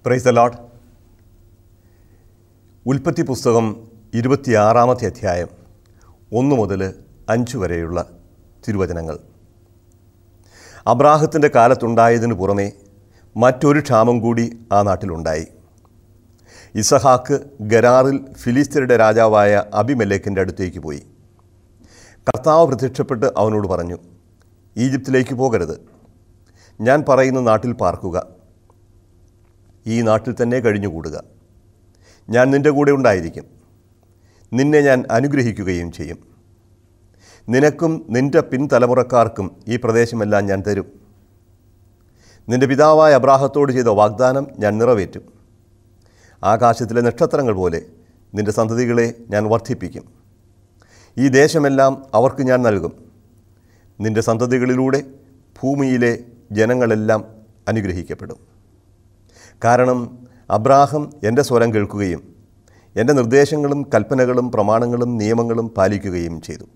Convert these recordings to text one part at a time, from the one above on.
price load ഉൽപ്പത്തി പുസ്തകം ഇരുപത്തിയാറാമത്തെ അധ്യായം ഒന്ന് മുതൽ അഞ്ച് വരെയുള്ള തിരുവചനങ്ങൾ അബ്രാഹത്തിൻ്റെ കാലത്തുണ്ടായതിനു പുറമെ മറ്റൊരു ക്ഷാമം കൂടി ആ നാട്ടിലുണ്ടായി ഇസഹാക്ക് ഗരാറിൽ ഫിലിസ്തീനയുടെ രാജാവായ അബിമെലേക്കിൻ്റെ അടുത്തേക്ക് പോയി കർത്താവ് പ്രത്യക്ഷപ്പെട്ട് അവനോട് പറഞ്ഞു ഈജിപ്തിലേക്ക് പോകരുത് ഞാൻ പറയുന്ന നാട്ടിൽ പാർക്കുക ഈ നാട്ടിൽ തന്നെ കഴിഞ്ഞുകൂടുക ഞാൻ നിൻ്റെ കൂടെ ഉണ്ടായിരിക്കും നിന്നെ ഞാൻ അനുഗ്രഹിക്കുകയും ചെയ്യും നിനക്കും നിൻ്റെ പിൻതലമുറക്കാർക്കും ഈ പ്രദേശമെല്ലാം ഞാൻ തരും നിൻ്റെ പിതാവായ അബ്രാഹത്തോട് ചെയ്ത വാഗ്ദാനം ഞാൻ നിറവേറ്റും ആകാശത്തിലെ നക്ഷത്രങ്ങൾ പോലെ നിൻ്റെ സന്തതികളെ ഞാൻ വർദ്ധിപ്പിക്കും ഈ ദേശമെല്ലാം അവർക്ക് ഞാൻ നൽകും നിൻ്റെ സന്തതികളിലൂടെ ഭൂമിയിലെ ജനങ്ങളെല്ലാം അനുഗ്രഹിക്കപ്പെടും കാരണം അബ്രാഹം എൻ്റെ സ്വരം കേൾക്കുകയും എൻ്റെ നിർദ്ദേശങ്ങളും കൽപ്പനകളും പ്രമാണങ്ങളും നിയമങ്ങളും പാലിക്കുകയും ചെയ്തു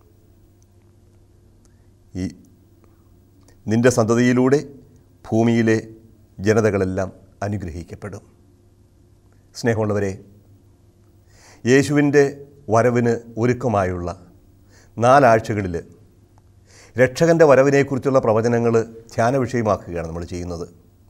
ഈ നിൻ്റെ സന്തതിയിലൂടെ ഭൂമിയിലെ ജനതകളെല്ലാം അനുഗ്രഹിക്കപ്പെടും സ്നേഹമുള്ളവരെ യേശുവിൻ്റെ വരവിന് ഒരുക്കമായുള്ള നാലാഴ്ചകളിൽ രക്ഷകൻ്റെ വരവിനെക്കുറിച്ചുള്ള പ്രവചനങ്ങൾ ധ്യാന വിഷയമാക്കുകയാണ് നമ്മൾ ചെയ്യുന്നത്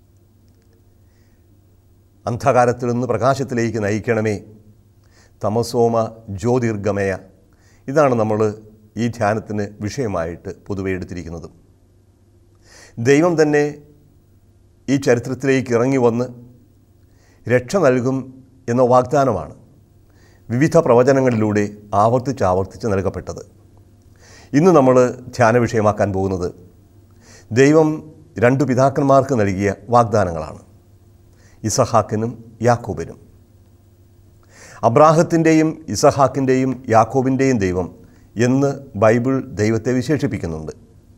അന്ധകാരത്തിൽ നിന്ന് പ്രകാശത്തിലേക്ക് നയിക്കണമേ തമസോമ ജ്യോതിർഗമയ ഇതാണ് നമ്മൾ ഈ ധ്യാനത്തിന് വിഷയമായിട്ട് പൊതുവെ എടുത്തിരിക്കുന്നത് ദൈവം തന്നെ ഈ ചരിത്രത്തിലേക്ക് ഇറങ്ങി വന്ന് രക്ഷ നൽകും എന്ന വാഗ്ദാനമാണ് വിവിധ പ്രവചനങ്ങളിലൂടെ ആവർത്തിച്ച് ആവർത്തിച്ച് നൽകപ്പെട്ടത് ഇന്ന് നമ്മൾ ധ്യാന വിഷയമാക്കാൻ പോകുന്നത് ദൈവം രണ്ടു പിതാക്കന്മാർക്ക് നൽകിയ വാഗ്ദാനങ്ങളാണ് ഇസഹാക്കിനും യാക്കോബിനും അബ്രാഹത്തിൻ്റെയും ഇസഹാക്കിൻ്റെയും യാക്കോബിൻ്റെയും ദൈവം എന്ന് ബൈബിൾ ദൈവത്തെ വിശേഷിപ്പിക്കുന്നുണ്ട്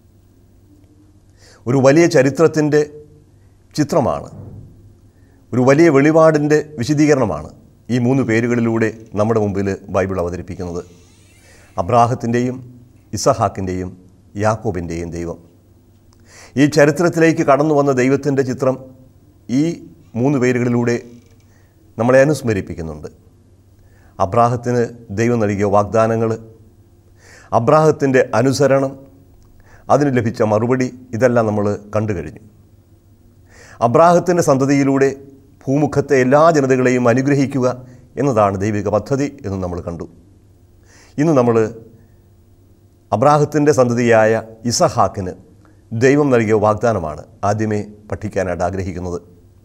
ഒരു വലിയ ചരിത്രത്തിൻ്റെ ചിത്രമാണ് ഒരു വലിയ വെളിപാടിൻ്റെ വിശദീകരണമാണ് ഈ മൂന്ന് പേരുകളിലൂടെ നമ്മുടെ മുമ്പിൽ ബൈബിൾ അവതരിപ്പിക്കുന്നത് അബ്രാഹത്തിൻ്റെയും ഇസഹാക്കിൻ്റെയും യാക്കോബിൻ്റെയും ദൈവം ഈ ചരിത്രത്തിലേക്ക് കടന്നു വന്ന ദൈവത്തിൻ്റെ ചിത്രം ഈ മൂന്ന് പേരുകളിലൂടെ നമ്മളെ അനുസ്മരിപ്പിക്കുന്നുണ്ട് അബ്രാഹത്തിന് ദൈവം നൽകിയ വാഗ്ദാനങ്ങൾ അബ്രാഹത്തിൻ്റെ അനുസരണം അതിന് ലഭിച്ച മറുപടി ഇതെല്ലാം നമ്മൾ കണ്ടു കഴിഞ്ഞു അബ്രാഹത്തിൻ്റെ സന്തതിയിലൂടെ ഭൂമുഖത്തെ എല്ലാ ജനതകളെയും അനുഗ്രഹിക്കുക എന്നതാണ് ദൈവിക പദ്ധതി എന്ന് നമ്മൾ കണ്ടു ഇന്ന് നമ്മൾ അബ്രാഹത്തിൻ്റെ സന്തതിയായ ഇസഹാക്കിന് ദൈവം നൽകിയ വാഗ്ദാനമാണ് ആദ്യമേ പഠിക്കാനായിട്ട് ആഗ്രഹിക്കുന്നത്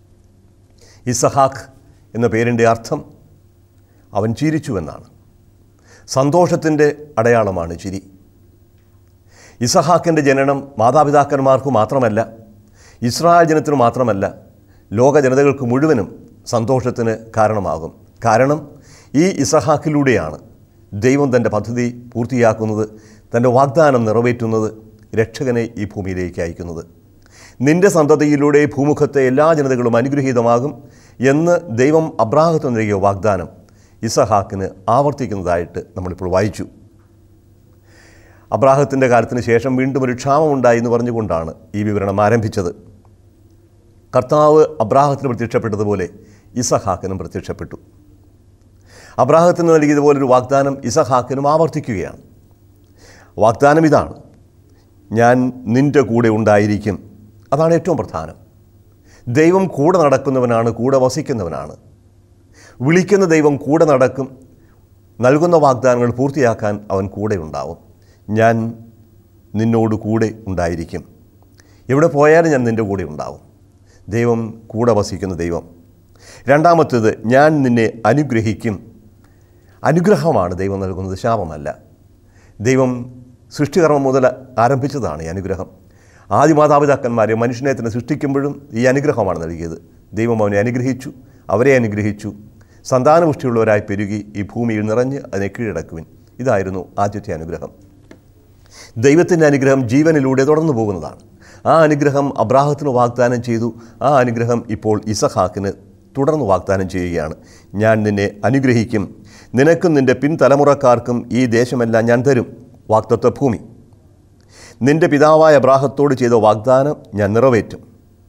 ഇസഹാക്ക് എന്ന പേരിൻ്റെ അർത്ഥം അവൻ ചിരിച്ചുവെന്നാണ് സന്തോഷത്തിൻ്റെ അടയാളമാണ് ചിരി ഇസഹാക്കിൻ്റെ ജനനം മാതാപിതാക്കന്മാർക്ക് മാത്രമല്ല ഇസ്രായേൽ ജനത്തിന് മാത്രമല്ല ലോക ജനതകൾക്ക് മുഴുവനും സന്തോഷത്തിന് കാരണമാകും കാരണം ഈ ഇസഹാക്കിലൂടെയാണ് ദൈവം തൻ്റെ പദ്ധതി പൂർത്തിയാക്കുന്നത് തൻ്റെ വാഗ്ദാനം നിറവേറ്റുന്നത് രക്ഷകനെ ഈ ഭൂമിയിലേക്ക് അയക്കുന്നത് നിന്റെ സന്തതിയിലൂടെ ഭൂമുഖത്തെ എല്ലാ ജനതകളും അനുഗ്രഹീതമാകും എന്ന് ദൈവം അബ്രാഹത്തിന് നൽകിയ വാഗ്ദാനം ഇസഹാക്കിന് ആവർത്തിക്കുന്നതായിട്ട് നമ്മളിപ്പോൾ വായിച്ചു അബ്രാഹത്തിൻ്റെ കാലത്തിന് ശേഷം വീണ്ടും ഒരു ക്ഷാമമുണ്ടായി എന്ന് പറഞ്ഞുകൊണ്ടാണ് ഈ വിവരണം ആരംഭിച്ചത് കർത്താവ് അബ്രാഹത്തിന് പ്രത്യക്ഷപ്പെട്ടതുപോലെ ഇസഹാക്കിനും പ്രത്യക്ഷപ്പെട്ടു അബ്രാഹത്തിന് നൽകിയതുപോലൊരു വാഗ്ദാനം ഇസഹാക്കിനും ആവർത്തിക്കുകയാണ് വാഗ്ദാനം ഇതാണ് ഞാൻ നിൻ്റെ കൂടെ ഉണ്ടായിരിക്കും അതാണ് ഏറ്റവും പ്രധാനം ദൈവം കൂടെ നടക്കുന്നവനാണ് കൂടെ വസിക്കുന്നവനാണ് വിളിക്കുന്ന ദൈവം കൂടെ നടക്കും നൽകുന്ന വാഗ്ദാനങ്ങൾ പൂർത്തിയാക്കാൻ അവൻ കൂടെ ഉണ്ടാവും ഞാൻ നിന്നോട് കൂടെ ഉണ്ടായിരിക്കും എവിടെ പോയാലും ഞാൻ നിൻ്റെ കൂടെ ഉണ്ടാവും ദൈവം കൂടെ വസിക്കുന്ന ദൈവം രണ്ടാമത്തേത് ഞാൻ നിന്നെ അനുഗ്രഹിക്കും അനുഗ്രഹമാണ് ദൈവം നൽകുന്നത് ശാപമല്ല ദൈവം സൃഷ്ടികർമ്മം മുതൽ ആരംഭിച്ചതാണ് ഈ അനുഗ്രഹം ആദ്യ മാതാപിതാക്കന്മാരെ മനുഷ്യനെ തന്നെ സൃഷ്ടിക്കുമ്പോഴും ഈ അനുഗ്രഹമാണ് നൽകിയത് ദൈവം അവനെ അനുഗ്രഹിച്ചു അവരെ അനുഗ്രഹിച്ചു സന്താനപുഷ്ടിയുള്ളവരായി പെരുകി ഈ ഭൂമിയിൽ നിറഞ്ഞ് അതിനെ കീഴടക്കുവിൻ ഇതായിരുന്നു ആദ്യത്തെ അനുഗ്രഹം ദൈവത്തിൻ്റെ അനുഗ്രഹം ജീവനിലൂടെ തുടർന്നു പോകുന്നതാണ് ആ അനുഗ്രഹം അബ്രാഹത്തിന് വാഗ്ദാനം ചെയ്തു ആ അനുഗ്രഹം ഇപ്പോൾ ഇസഹാക്കിന് തുടർന്ന് വാഗ്ദാനം ചെയ്യുകയാണ് ഞാൻ നിന്നെ അനുഗ്രഹിക്കും നിനക്കും നിൻ്റെ പിൻതലമുറക്കാർക്കും ഈ ദേശമെല്ലാം ഞാൻ തരും വാക്തത്വ ഭൂമി നിന്റെ പിതാവായ അബ്രാഹത്തോട് ചെയ്ത വാഗ്ദാനം ഞാൻ നിറവേറ്റും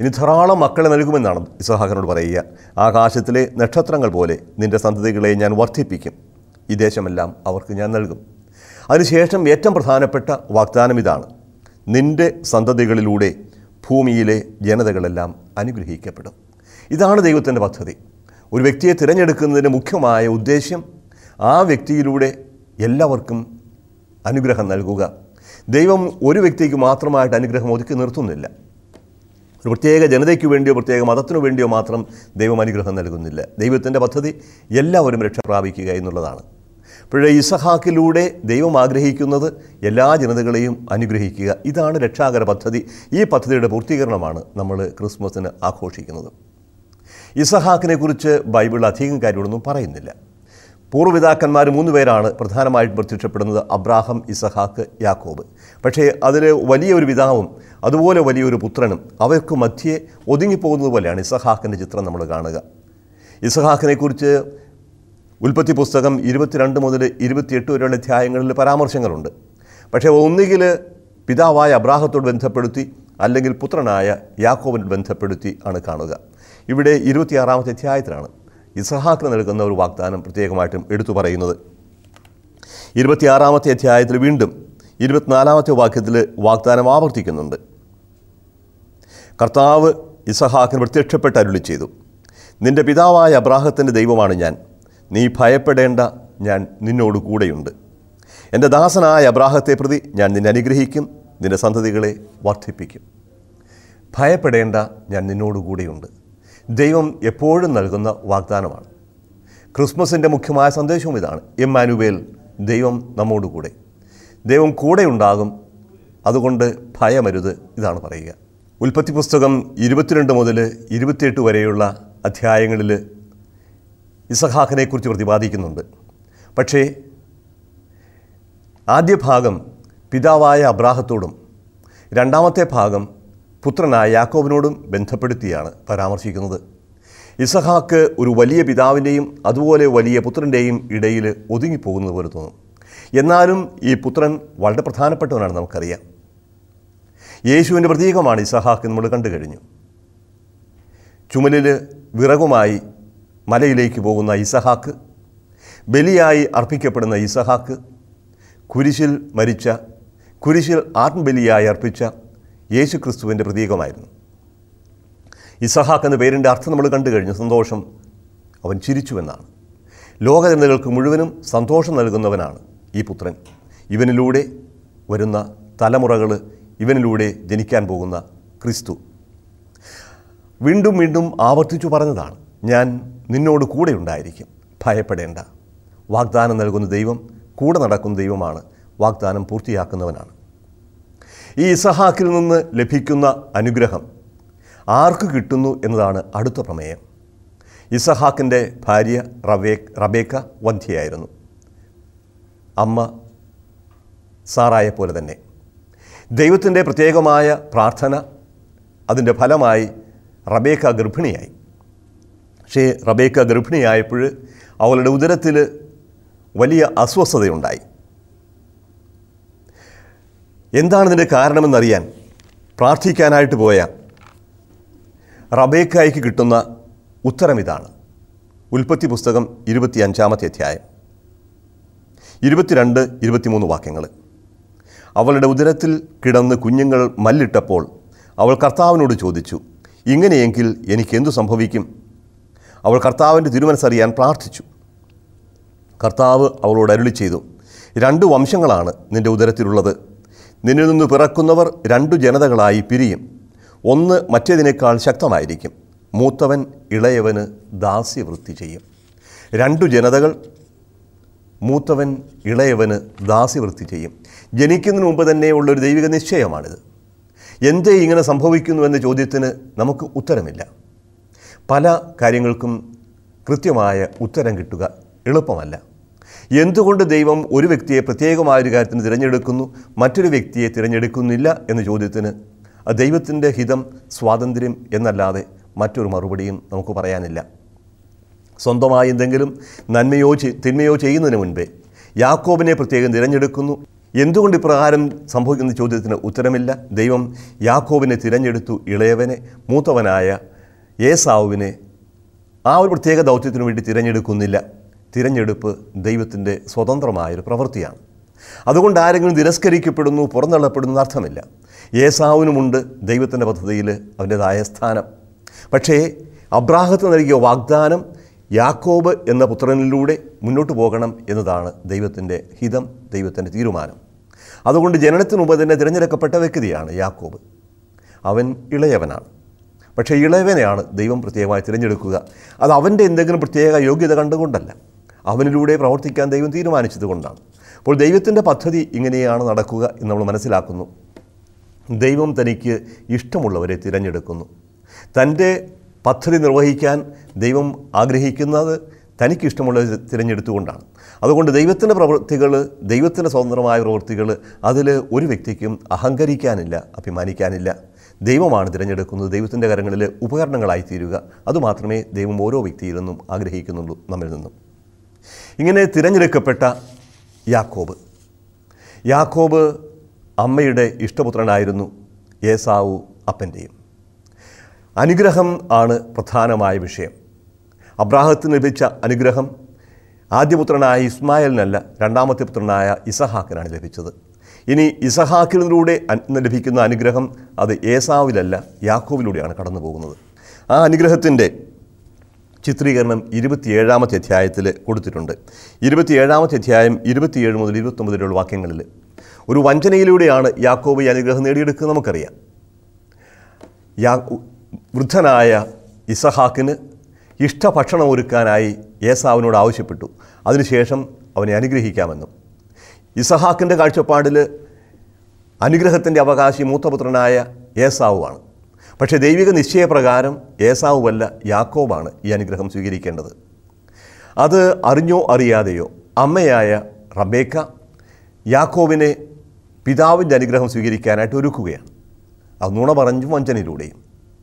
ഇനി ധാരാളം മക്കളെ നൽകുമെന്നാണ് ഇസഹാക്കിനോട് പറയുക ആകാശത്തിലെ നക്ഷത്രങ്ങൾ പോലെ നിന്റെ സന്തതികളെ ഞാൻ വർദ്ധിപ്പിക്കും ഈ ദേശമെല്ലാം അവർക്ക് ഞാൻ നൽകും അതിനുശേഷം ഏറ്റവും പ്രധാനപ്പെട്ട വാഗ്ദാനം ഇതാണ് നിന്റെ സന്തതികളിലൂടെ ഭൂമിയിലെ ജനതകളെല്ലാം അനുഗ്രഹിക്കപ്പെടും ഇതാണ് ദൈവത്തിൻ്റെ പദ്ധതി ഒരു വ്യക്തിയെ തിരഞ്ഞെടുക്കുന്നതിന് മുഖ്യമായ ഉദ്ദേശ്യം ആ വ്യക്തിയിലൂടെ എല്ലാവർക്കും അനുഗ്രഹം നൽകുക ദൈവം ഒരു വ്യക്തിക്ക് മാത്രമായിട്ട് അനുഗ്രഹം ഒതുക്കി നിർത്തുന്നില്ല ഒരു പ്രത്യേക ജനതയ്ക്ക് വേണ്ടിയോ പ്രത്യേക മതത്തിനു വേണ്ടിയോ മാത്രം ദൈവം അനുഗ്രഹം നൽകുന്നില്ല ദൈവത്തിൻ്റെ പദ്ധതി എല്ലാവരും രക്ഷ പ്രാപിക്കുക എന്നുള്ളതാണ് അപ്പോഴേ ഇസഹാക്കിലൂടെ ദൈവം ആഗ്രഹിക്കുന്നത് എല്ലാ ജനതകളെയും അനുഗ്രഹിക്കുക ഇതാണ് രക്ഷാകര പദ്ധതി ഈ പദ്ധതിയുടെ പൂർത്തീകരണമാണ് നമ്മൾ ക്രിസ്മസിന് ആഘോഷിക്കുന്നത് ഇസഹാക്കിനെ കുറിച്ച് ബൈബിൾ അധികം കാര്യങ്ങളൊന്നും പറയുന്നില്ല പൂർവ്വപിതാക്കന്മാർ മൂന്ന് പേരാണ് പ്രധാനമായിട്ട് പ്രത്യക്ഷപ്പെടുന്നത് അബ്രാഹം ഇസഹാക്ക് യാക്കോബ് പക്ഷേ അതിൽ വലിയൊരു പിതാവും അതുപോലെ വലിയൊരു പുത്രനും അവർക്ക് മധ്യേ ഒതുങ്ങിപ്പോകുന്നത് പോലെയാണ് ഇസഹാക്കിൻ്റെ ചിത്രം നമ്മൾ കാണുക ഇസഹാക്കിനെക്കുറിച്ച് ഉൽപ്പത്തി പുസ്തകം ഇരുപത്തിരണ്ട് മുതൽ ഇരുപത്തിയെട്ട് വരെയുള്ള അധ്യായങ്ങളിൽ പരാമർശങ്ങളുണ്ട് പക്ഷേ ഒന്നുകിൽ പിതാവായ അബ്രാഹത്തോട് ബന്ധപ്പെടുത്തി അല്ലെങ്കിൽ പുത്രനായ യാക്കോബിനെ ബന്ധപ്പെടുത്തി ആണ് കാണുക ഇവിടെ ഇരുപത്തിയാറാമത്തെ അധ്യായത്തിലാണ് ഇസഹാക്കിന് നൽകുന്ന ഒരു വാഗ്ദാനം പ്രത്യേകമായിട്ടും എടുത്തു പറയുന്നത് ഇരുപത്തിയാറാമത്തെ അധ്യായത്തിൽ വീണ്ടും ഇരുപത്തിനാലാമത്തെ വാക്യത്തിൽ വാഗ്ദാനം ആവർത്തിക്കുന്നുണ്ട് കർത്താവ് ഇസഹാക്കിന് പ്രത്യക്ഷപ്പെട്ട് അരുളി ചെയ്തു നിന്റെ പിതാവായ അബ്രാഹത്തിൻ്റെ ദൈവമാണ് ഞാൻ നീ ഭയപ്പെടേണ്ട ഞാൻ നിന്നോട് കൂടെയുണ്ട് എൻ്റെ ദാസനായ അബ്രാഹത്തെ പ്രതി ഞാൻ നിന്നെ അനുഗ്രഹിക്കും നിന്റെ സന്തതികളെ വർദ്ധിപ്പിക്കും ഭയപ്പെടേണ്ട ഞാൻ നിന്നോട് കൂടെയുണ്ട് ദൈവം എപ്പോഴും നൽകുന്ന വാഗ്ദാനമാണ് ക്രിസ്മസിൻ്റെ മുഖ്യമായ സന്ദേശവും ഇതാണ് എമ്മാനുവേൽ ദൈവം നമ്മോടുകൂടെ ദൈവം കൂടെ ഉണ്ടാകും അതുകൊണ്ട് ഭയമരുത് ഇതാണ് പറയുക ഉൽപ്പത്തി പുസ്തകം ഇരുപത്തിരണ്ട് മുതൽ ഇരുപത്തിയെട്ട് വരെയുള്ള അധ്യായങ്ങളിൽ ഇസഹാക്കിനെക്കുറിച്ച് പ്രതിപാദിക്കുന്നുണ്ട് പക്ഷേ ആദ്യ ഭാഗം പിതാവായ അബ്രാഹത്തോടും രണ്ടാമത്തെ ഭാഗം പുത്രനായ യാക്കോബിനോടും ബന്ധപ്പെടുത്തിയാണ് പരാമർശിക്കുന്നത് ഇസഹാക്ക് ഒരു വലിയ പിതാവിൻ്റെയും അതുപോലെ വലിയ പുത്രൻ്റെയും ഇടയിൽ ഒതുങ്ങിപ്പോകുന്നത് പോലെ തോന്നും എന്നാലും ഈ പുത്രൻ വളരെ പ്രധാനപ്പെട്ടവനാണ് നമുക്കറിയാം യേശുവിൻ്റെ പ്രതീകമാണ് ഇസഹാക്ക് നമ്മൾ കണ്ടു കഴിഞ്ഞു ചുമലിൽ വിറകുമായി മലയിലേക്ക് പോകുന്ന ഇസഹാക്ക് ബലിയായി അർപ്പിക്കപ്പെടുന്ന ഇസഹാക്ക് കുരിശിൽ മരിച്ച കുരിശിൽ ആത്മബലിയായി അർപ്പിച്ച യേശു ക്രിസ്തുവിൻ്റെ പ്രതീകമായിരുന്നു ഇസഹാക്ക് എന്ന പേരിൻ്റെ അർത്ഥം നമ്മൾ കണ്ടു കഴിഞ്ഞു സന്തോഷം അവൻ ചിരിച്ചുവെന്നാണ് ലോകജനതകൾക്ക് മുഴുവനും സന്തോഷം നൽകുന്നവനാണ് ഈ പുത്രൻ ഇവനിലൂടെ വരുന്ന തലമുറകൾ ഇവനിലൂടെ ജനിക്കാൻ പോകുന്ന ക്രിസ്തു വീണ്ടും വീണ്ടും ആവർത്തിച്ചു പറഞ്ഞതാണ് ഞാൻ നിന്നോട് കൂടെ ഉണ്ടായിരിക്കും ഭയപ്പെടേണ്ട വാഗ്ദാനം നൽകുന്ന ദൈവം കൂടെ നടക്കുന്ന ദൈവമാണ് വാഗ്ദാനം പൂർത്തിയാക്കുന്നവനാണ് ഈ ഇസഹാക്കിൽ നിന്ന് ലഭിക്കുന്ന അനുഗ്രഹം ആർക്ക് കിട്ടുന്നു എന്നതാണ് അടുത്ത പ്രമേയം ഇസഹാക്കിൻ്റെ ഭാര്യ റബേ റബേക്ക വന്ധ്യയായിരുന്നു അമ്മ സാറായെ പോലെ തന്നെ ദൈവത്തിൻ്റെ പ്രത്യേകമായ പ്രാർത്ഥന അതിൻ്റെ ഫലമായി റബേക്ക ഗർഭിണിയായി പക്ഷേ റബേക്ക ഗർഭിണിയായപ്പോൾ അവളുടെ ഉദരത്തിൽ വലിയ അസ്വസ്ഥതയുണ്ടായി എന്താണ് ഇതിൻ്റെ കാരണമെന്നറിയാൻ പ്രാർത്ഥിക്കാനായിട്ട് പോയ റബേക്കായ്ക്ക് കിട്ടുന്ന ഉത്തരം ഇതാണ് ഉൽപ്പത്തി പുസ്തകം ഇരുപത്തി അഞ്ചാമത്തെ അധ്യായം ഇരുപത്തിരണ്ട് ഇരുപത്തിമൂന്ന് വാക്യങ്ങൾ അവളുടെ ഉദരത്തിൽ കിടന്ന് കുഞ്ഞുങ്ങൾ മല്ലിട്ടപ്പോൾ അവൾ കർത്താവിനോട് ചോദിച്ചു ഇങ്ങനെയെങ്കിൽ എനിക്ക് എന്തു സംഭവിക്കും അവൾ കർത്താവിൻ്റെ തിരുമനസ്സറിയാൻ പ്രാർത്ഥിച്ചു കർത്താവ് അവളോട് അരുളി ചെയ്തു രണ്ട് വംശങ്ങളാണ് നിന്റെ ഉദരത്തിലുള്ളത് നിന്നിൽ നിന്ന് പിറക്കുന്നവർ രണ്ടു ജനതകളായി പിരിയും ഒന്ന് മറ്റേതിനേക്കാൾ ശക്തമായിരിക്കും മൂത്തവൻ ഇളയവന് ദാസ്യവൃത്തി ചെയ്യും രണ്ടു ജനതകൾ മൂത്തവൻ ഇളയവന് ദാസ്യവൃത്തി ചെയ്യും ജനിക്കുന്നതിന് മുമ്പ് തന്നെ ഉള്ളൊരു ദൈവിക നിശ്ചയമാണിത് എന്തേ ഇങ്ങനെ സംഭവിക്കുന്നു എന്ന ചോദ്യത്തിന് നമുക്ക് ഉത്തരമില്ല പല കാര്യങ്ങൾക്കും കൃത്യമായ ഉത്തരം കിട്ടുക എളുപ്പമല്ല എന്തുകൊണ്ട് ദൈവം ഒരു വ്യക്തിയെ പ്രത്യേകമായ ഒരു കാര്യത്തിന് തിരഞ്ഞെടുക്കുന്നു മറ്റൊരു വ്യക്തിയെ തിരഞ്ഞെടുക്കുന്നില്ല എന്ന ചോദ്യത്തിന് അത് ദൈവത്തിൻ്റെ ഹിതം സ്വാതന്ത്ര്യം എന്നല്ലാതെ മറ്റൊരു മറുപടിയും നമുക്ക് പറയാനില്ല സ്വന്തമായി എന്തെങ്കിലും നന്മയോ ചെ- തിന്മയോ ചെയ്യുന്നതിന് മുൻപേ യാക്കോബിനെ പ്രത്യേകം തിരഞ്ഞെടുക്കുന്നു എന്തുകൊണ്ട് ഇപ്രകാരം സംഭവിക്കുന്ന ചോദ്യത്തിന് ഉത്തരമില്ല ദൈവം യാക്കോബിനെ തിരഞ്ഞെടുത്തു ഇളയവനെ മൂത്തവനായ ഏസാവുവിനെ ആ ഒരു പ്രത്യേക ദൗത്യത്തിനു വേണ്ടി തിരഞ്ഞെടുക്കുന്നില്ല തിരഞ്ഞെടുപ്പ് ദൈവത്തിൻ്റെ സ്വതന്ത്രമായൊരു പ്രവൃത്തിയാണ് അതുകൊണ്ട് ആരെങ്കിലും തിരസ്കരിക്കപ്പെടുന്നു പുറന്തള്ളപ്പെടുന്നു എന്ന് അർത്ഥമില്ല ഏസാവിനുമുണ്ട് ദൈവത്തിൻ്റെ പദ്ധതിയിൽ അവൻ്റേതായ സ്ഥാനം പക്ഷേ അബ്രാഹത്തിന് നൽകിയ വാഗ്ദാനം യാക്കോബ് എന്ന പുത്രനിലൂടെ മുന്നോട്ട് പോകണം എന്നതാണ് ദൈവത്തിൻ്റെ ഹിതം ദൈവത്തിൻ്റെ തീരുമാനം അതുകൊണ്ട് ജനനത്തിനു മുമ്പ് തന്നെ തിരഞ്ഞെടുക്കപ്പെട്ട വ്യക്തിയാണ് യാക്കോബ് അവൻ ഇളയവനാണ് പക്ഷേ ഇളയവനെയാണ് ദൈവം പ്രത്യേകമായി തിരഞ്ഞെടുക്കുക അത് അവൻ്റെ എന്തെങ്കിലും പ്രത്യേക യോഗ്യത കണ്ടുകൊണ്ടല്ല അവനിലൂടെ പ്രവർത്തിക്കാൻ ദൈവം തീരുമാനിച്ചത് കൊണ്ടാണ് അപ്പോൾ ദൈവത്തിൻ്റെ പദ്ധതി ഇങ്ങനെയാണ് നടക്കുക എന്ന് നമ്മൾ മനസ്സിലാക്കുന്നു ദൈവം തനിക്ക് ഇഷ്ടമുള്ളവരെ തിരഞ്ഞെടുക്കുന്നു തൻ്റെ പദ്ധതി നിർവഹിക്കാൻ ദൈവം ആഗ്രഹിക്കുന്നത് തനിക്ക് ഇഷ്ടമുള്ളവരെ തിരഞ്ഞെടുത്തുകൊണ്ടാണ് അതുകൊണ്ട് ദൈവത്തിൻ്റെ പ്രവൃത്തികൾ ദൈവത്തിൻ്റെ സ്വതന്ത്രമായ പ്രവൃത്തികൾ അതിൽ ഒരു വ്യക്തിക്കും അഹങ്കരിക്കാനില്ല അഭിമാനിക്കാനില്ല ദൈവമാണ് തിരഞ്ഞെടുക്കുന്നത് ദൈവത്തിൻ്റെ കരങ്ങളിൽ ഉപകരണങ്ങളായി തീരുക അതുമാത്രമേ ദൈവം ഓരോ വ്യക്തിയിൽ നിന്നും ആഗ്രഹിക്കുന്നുള്ളൂ നമ്മിൽ നിന്നും ഇങ്ങനെ തിരഞ്ഞെടുക്കപ്പെട്ട യാക്കോബ് യാക്കോബ് അമ്മയുടെ ഇഷ്ടപുത്രനായിരുന്നു ഏസാവു അപ്പൻ്റെയും അനുഗ്രഹം ആണ് പ്രധാനമായ വിഷയം അബ്രാഹത്തിന് ലഭിച്ച അനുഗ്രഹം ആദ്യപുത്രനായ ഇസ്മായിലിനല്ല രണ്ടാമത്തെ പുത്രനായ ഇസഹാക്കിനാണ് ലഭിച്ചത് ഇനി ഇസഹാക്കിലൂടെ അൻ- ലഭിക്കുന്ന അനുഗ്രഹം അത് ഏസാവിലല്ല യാക്കോവിലൂടെയാണ് കടന്നു പോകുന്നത് ആ അനുഗ്രഹത്തിൻ്റെ ചിത്രീകരണം ഇരുപത്തിയേഴാമത്തെ അധ്യായത്തിൽ കൊടുത്തിട്ടുണ്ട് ഇരുപത്തിയേഴാമത്തെ അധ്യായം ഇരുപത്തിയേഴ് മുതൽ ഇരുപത്തൊമ്പതിലുള്ള വാക്യങ്ങളിൽ ഒരു വഞ്ചനയിലൂടെയാണ് യാക്കോബ് ഈ അനുഗ്രഹം നേടിയെടുക്കുന്നത് നമുക്കറിയാം യാ വൃദ്ധനായ ഇസഹാക്കിന് ഇഷ്ടഭക്ഷണം ഒരുക്കാനായി ഏസാവിനോട് ആവശ്യപ്പെട്ടു അതിനുശേഷം അവനെ അനുഗ്രഹിക്കാമെന്നും ഇസഹാക്കിൻ്റെ കാഴ്ചപ്പാടിൽ അനുഗ്രഹത്തിൻ്റെ അവകാശി മൂത്തപുത്രനായ ഏസാവുമാണ് പക്ഷേ ദൈവിക നിശ്ചയപ്രകാരം ഏസാവുമല്ല യാക്കോബാണ് ഈ അനുഗ്രഹം സ്വീകരിക്കേണ്ടത് അത് അറിഞ്ഞോ അറിയാതെയോ അമ്മയായ റബേക്ക യാക്കോബിനെ പിതാവിൻ്റെ അനുഗ്രഹം സ്വീകരിക്കാനായിട്ട് ഒരുക്കുകയാണ് അത് നുണ പറഞ്ഞു വഞ്ചനയിലൂടെയും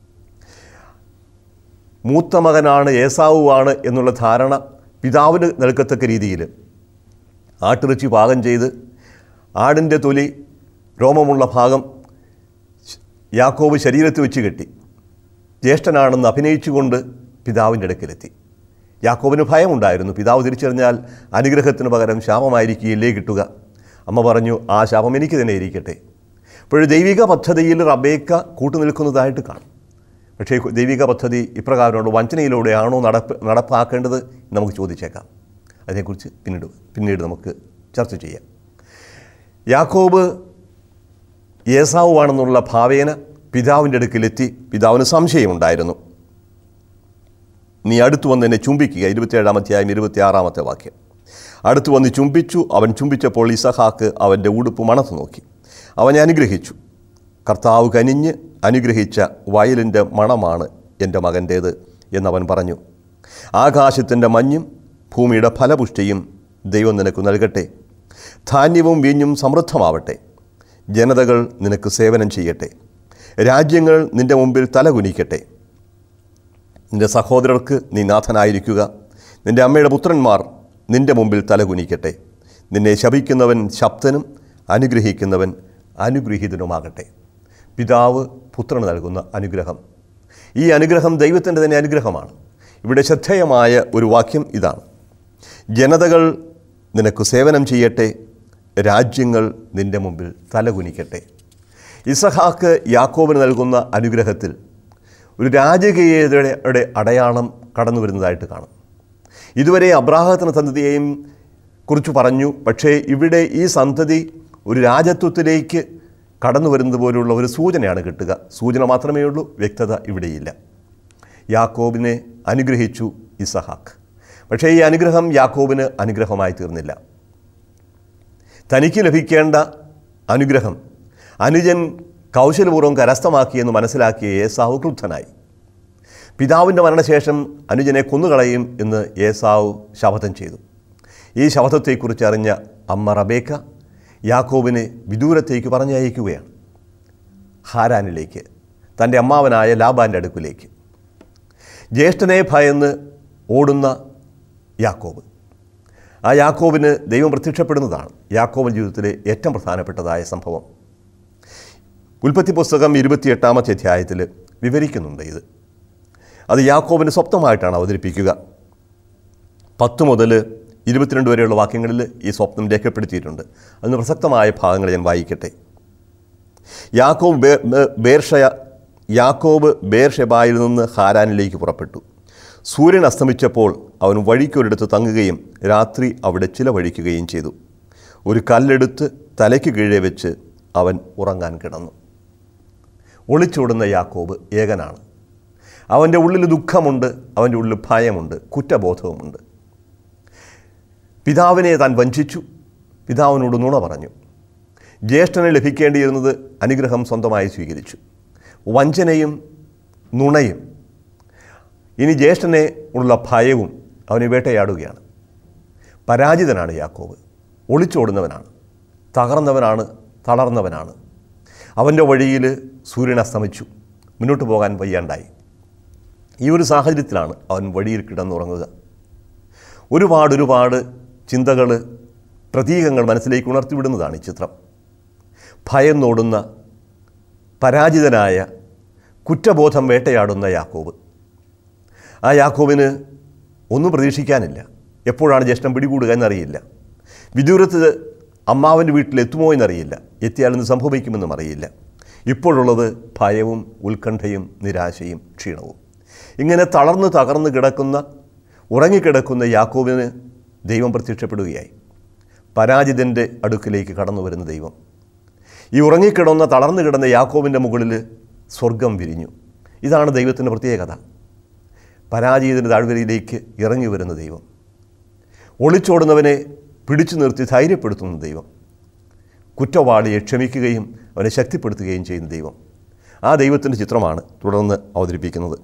മൂത്ത മകനാണ് ഏസാവുവാണ് എന്നുള്ള ധാരണ പിതാവിന് നൽകത്തക്ക രീതിയിൽ ആട്ടിറച്ചി പാകം ചെയ്ത് ആടിൻ്റെ തൊലി രോമമുള്ള ഭാഗം യാക്കോബ് ശരീരത്തിൽ വെച്ച് കെട്ടി ജ്യേഷ്ഠനാണെന്ന് അഭിനയിച്ചുകൊണ്ട് പിതാവിൻ്റെ അടുക്കലെത്തി യാക്കോബിന് ഭയമുണ്ടായിരുന്നു പിതാവ് തിരിച്ചറിഞ്ഞാൽ അനുഗ്രഹത്തിന് പകരം ശാപമായിരിക്കുകയില്ലേ കിട്ടുക അമ്മ പറഞ്ഞു ആ ശാപം എനിക്ക് തന്നെ ഇരിക്കട്ടെ അപ്പോൾ ദൈവിക പദ്ധതിയിൽ റബേക്ക കൂട്ടുനിൽക്കുന്നതായിട്ട് കാണും പക്ഷേ ദൈവിക പദ്ധതി ഇപ്രകാരമുള്ള വഞ്ചനയിലൂടെയാണോ നടപ്പ് നടപ്പാക്കേണ്ടത് എന്ന് നമുക്ക് ചോദിച്ചേക്കാം അതിനെക്കുറിച്ച് പിന്നീട് പിന്നീട് നമുക്ക് ചർച്ച ചെയ്യാം യാക്കോബ് ഏസാവുവാണെന്നുള്ള ഭാവേന പിതാവിൻ്റെ അടുക്കിലെത്തി പിതാവിന് സംശയമുണ്ടായിരുന്നു നീ അടുത്തു വന്ന് എന്നെ ചുംബിക്കുക ഇരുപത്തിയേഴാം അധ്യായം ഇരുപത്തിയാറാമത്തെ വാക്യം അടുത്തു വന്ന് ചുംബിച്ചു അവൻ ചുംബിച്ചപ്പോൾ ഇസഹാക്ക് അവൻ്റെ ഉടുപ്പ് മണത്തു നോക്കി അവനെ അനുഗ്രഹിച്ചു കർത്താവ് കനിഞ്ഞ് അനുഗ്രഹിച്ച വയലിൻ്റെ മണമാണ് എൻ്റെ മകൻ്റേത് എന്നവൻ പറഞ്ഞു ആകാശത്തിൻ്റെ മഞ്ഞും ഭൂമിയുടെ ഫലപുഷ്ടിയും ദൈവം നിനക്ക് നൽകട്ടെ ധാന്യവും വീഞ്ഞും സമൃദ്ധമാവട്ടെ ജനതകൾ നിനക്ക് സേവനം ചെയ്യട്ടെ രാജ്യങ്ങൾ നിൻ്റെ മുമ്പിൽ തലകുനിക്കട്ടെ നിന്റെ സഹോദരർക്ക് നീ നാഥനായിരിക്കുക നിന്റെ അമ്മയുടെ പുത്രന്മാർ നിന്റെ മുമ്പിൽ തലകുനിക്കട്ടെ നിന്നെ ശപിക്കുന്നവൻ ശബ്ദനും അനുഗ്രഹിക്കുന്നവൻ അനുഗ്രഹീതനുമാകട്ടെ പിതാവ് പുത്രന് നൽകുന്ന അനുഗ്രഹം ഈ അനുഗ്രഹം ദൈവത്തിൻ്റെ തന്നെ അനുഗ്രഹമാണ് ഇവിടെ ശ്രദ്ധേയമായ ഒരു വാക്യം ഇതാണ് ജനതകൾ നിനക്ക് സേവനം ചെയ്യട്ടെ രാജ്യങ്ങൾ നിന്റെ മുമ്പിൽ തലകുനിക്കട്ടെ ഇസഹാക്ക് യാക്കോബിന് നൽകുന്ന അനുഗ്രഹത്തിൽ ഒരു രാജകീയതയുടെ അടയാളം കടന്നു വരുന്നതായിട്ട് കാണും ഇതുവരെ അബ്രാഹത്തിന് സന്തതിയെയും കുറിച്ച് പറഞ്ഞു പക്ഷേ ഇവിടെ ഈ സന്തതി ഒരു രാജത്വത്തിലേക്ക് കടന്നു വരുന്നത് പോലുള്ള ഒരു സൂചനയാണ് കിട്ടുക സൂചന മാത്രമേ ഉള്ളൂ വ്യക്തത ഇവിടെയില്ല യാക്കോബിനെ അനുഗ്രഹിച്ചു ഇസഹാക്ക് പക്ഷേ ഈ അനുഗ്രഹം യാക്കോബിന് അനുഗ്രഹമായി തീർന്നില്ല തനിക്ക് ലഭിക്കേണ്ട അനുഗ്രഹം അനുജൻ കൗശലപൂർവ്വം കരസ്ഥമാക്കിയെന്ന് മനസ്സിലാക്കിയ ഏസാവ് ക്രുദ്ധനായി പിതാവിൻ്റെ മരണശേഷം അനുജനെ കൊന്നുകളയും എന്ന് ഏസാവ് ശപഥം ചെയ്തു ഈ ശപഥത്തെക്കുറിച്ച് അറിഞ്ഞ അമ്മ റബേക്ക യാക്കോബിനെ വിദൂരത്തേക്ക് പറഞ്ഞയക്കുകയാണ് ഹാരാനിലേക്ക് തൻ്റെ അമ്മാവനായ ലാബാൻ്റെ അടുക്കിലേക്ക് ജ്യേഷ്ഠനെ ഭയന്ന് ഓടുന്ന യാക്കോബ് ആ യാക്കോബിന് ദൈവം പ്രത്യക്ഷപ്പെടുന്നതാണ് യാക്കോബിൻ ജീവിതത്തിലെ ഏറ്റവും പ്രധാനപ്പെട്ടതായ സംഭവം ഉൽപ്പത്തി പുസ്തകം ഇരുപത്തിയെട്ടാമത്തെ അധ്യായത്തിൽ വിവരിക്കുന്നുണ്ട് ഇത് അത് യാക്കോബിന് സ്വപ്നമായിട്ടാണ് അവതരിപ്പിക്കുക പത്ത് മുതൽ ഇരുപത്തിരണ്ട് വരെയുള്ള വാക്യങ്ങളിൽ ഈ സ്വപ്നം രേഖപ്പെടുത്തിയിട്ടുണ്ട് അതിന് പ്രസക്തമായ ഭാഗങ്ങൾ ഞാൻ വായിക്കട്ടെ യാക്കോബ് ബേ- ബേ- ബേർഷയ യാക്കോബ് ബേർഷെബായിൽ നിന്ന് ഹാരാനിലേക്ക് പുറപ്പെട്ടു സൂര്യൻ അസ്തമിച്ചപ്പോൾ അവൻ വഴിക്കൊരിടത്ത് തങ്ങുകയും രാത്രി അവിടെ ചിലവഴിക്കുകയും ചെയ്തു ഒരു കല്ലെടുത്ത് തലയ്ക്ക് കീഴെ വെച്ച് അവൻ ഉറങ്ങാൻ കിടന്നു ഒളിച്ചോടുന്ന യാക്കോബ് ഏകനാണ് അവൻ്റെ ഉള്ളിൽ ദുഃഖമുണ്ട് അവൻ്റെ ഉള്ളിൽ ഭയമുണ്ട് കുറ്റബോധവുമുണ്ട് പിതാവിനെ താൻ വഞ്ചിച്ചു പിതാവിനോട് നുണ പറഞ്ഞു ജ്യേഷ്ഠന് ലഭിക്കേണ്ടിയിരുന്നത് അനുഗ്രഹം സ്വന്തമായി സ്വീകരിച്ചു വഞ്ചനയും നുണയും ഇനി ജ്യേഷ്ഠനെ ഉള്ള ഭയവും അവനെ വേട്ടയാടുകയാണ് പരാജിതനാണ് യാക്കോബ് ഒളിച്ചോടുന്നവനാണ് തകർന്നവനാണ് തളർന്നവനാണ് അവൻ്റെ വഴിയിൽ സൂര്യൻ അസ്തമിച്ചു മുന്നോട്ട് പോകാൻ വയ്യാണ്ടായി ഈ ഒരു സാഹചര്യത്തിലാണ് അവൻ വഴിയിൽ കിടന്നുറങ്ങുക ഒരുപാട് ഒരുപാട് ചിന്തകൾ പ്രതീകങ്ങൾ മനസ്സിലേക്ക് ഉണർത്തിവിടുന്നതാണ് ഈ ചിത്രം ഭയന്നോടുന്ന പരാജിതനായ കുറ്റബോധം വേട്ടയാടുന്ന യാക്കോബ് ആ യാക്കോബിന് ഒന്നും പ്രതീക്ഷിക്കാനില്ല എപ്പോഴാണ് ജ്യേഷ്ഠം പിടികൂടുക എന്നറിയില്ല വിദൂരത്ത് അമ്മാവൻ്റെ വീട്ടിലെത്തുമോ എന്നറിയില്ല എത്തിയാലെന്ന് സംഭവിക്കുമെന്നും അറിയില്ല ഇപ്പോഴുള്ളത് ഭയവും ഉത്കണ്ഠയും നിരാശയും ക്ഷീണവും ഇങ്ങനെ തളർന്ന് തകർന്ന് കിടക്കുന്ന ഉറങ്ങിക്കിടക്കുന്ന യാക്കോബിന് ദൈവം പ്രത്യക്ഷപ്പെടുകയായി പരാജിതൻ്റെ അടുക്കിലേക്ക് കടന്നു വരുന്ന ദൈവം ഈ ഉറങ്ങിക്കിടന്ന തളർന്നു കിടന്ന യാക്കോബിൻ്റെ മുകളിൽ സ്വർഗം വിരിഞ്ഞു ഇതാണ് ദൈവത്തിൻ്റെ പ്രത്യേകത പരാജയത്തിൻ്റെ താഴ്വരയിലേക്ക് ഇറങ്ങി വരുന്ന ദൈവം ഒളിച്ചോടുന്നവനെ പിടിച്ചു നിർത്തി ധൈര്യപ്പെടുത്തുന്ന ദൈവം കുറ്റവാളിയെ ക്ഷമിക്കുകയും അവനെ ശക്തിപ്പെടുത്തുകയും ചെയ്യുന്ന ദൈവം ആ ദൈവത്തിൻ്റെ ചിത്രമാണ് തുടർന്ന് അവതരിപ്പിക്കുന്നത്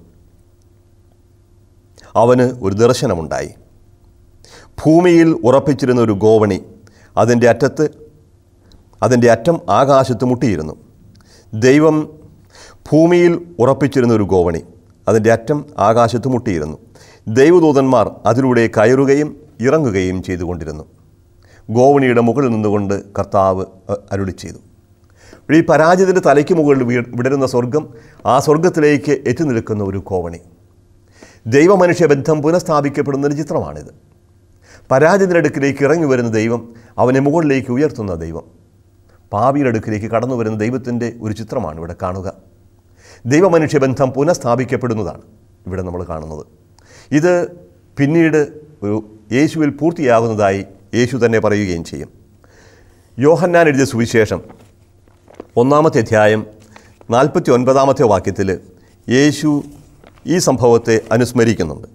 അവന് ഒരു ദർശനമുണ്ടായി ഭൂമിയിൽ ഉറപ്പിച്ചിരുന്ന ഒരു ഗോവണി അതിൻ്റെ അറ്റത്ത് അതിൻ്റെ അറ്റം ആകാശത്ത് മുട്ടിയിരുന്നു ദൈവം ഭൂമിയിൽ ഉറപ്പിച്ചിരുന്ന ഒരു ഗോവണി അതിൻ്റെ അറ്റം ആകാശത്ത് മുട്ടിയിരുന്നു ദൈവദൂതന്മാർ അതിലൂടെ കയറുകയും ഇറങ്ങുകയും ചെയ്തുകൊണ്ടിരുന്നു ഗോവണിയുടെ മുകളിൽ നിന്നുകൊണ്ട് കർത്താവ് അ- അരുളി ചെയ്തു ഈ പരാജിതൻ്റെ തലയ്ക്ക് മുകളിൽ വീ- വിടരുന്ന സ്വർഗം ആ സ്വർഗത്തിലേക്ക് എത്തി നിൽക്കുന്ന ഒരു കോവണി ദൈവമനുഷ്യ ബന്ധം പുനഃസ്ഥാപിക്കപ്പെടുന്ന ഒരു ചിത്രമാണിത് പരാജിതൻ്റെ അടുക്കിലേക്ക് ഇറങ്ങി വരുന്ന ദൈവം അവനെ മുകളിലേക്ക് ഉയർത്തുന്ന ദൈവം പാപിയുടെ അടുക്കിലേക്ക് കടന്നു വരുന്ന ദൈവത്തിൻ്റെ ഒരു ചിത്രമാണ് ഇവിടെ കാണുക ദൈവമനുഷ്യ ബന്ധം പുനഃസ്ഥാപിക്കപ്പെടുന്നതാണ് ഇവിടെ നമ്മൾ കാണുന്നത് ഇത് പിന്നീട് ഒരു യേശുവിൽ പൂർത്തിയാകുന്നതായി യേശു തന്നെ പറയുകയും ചെയ്യും യോഹന്നാൻ എഴുതിയ സുവിശേഷം ഒന്നാമത്തെ അധ്യായം നാൽപ്പത്തി ഒൻപതാമത്തെ വാക്യത്തിൽ യേശു ഈ സംഭവത്തെ അനുസ്മരിക്കുന്നുണ്ട്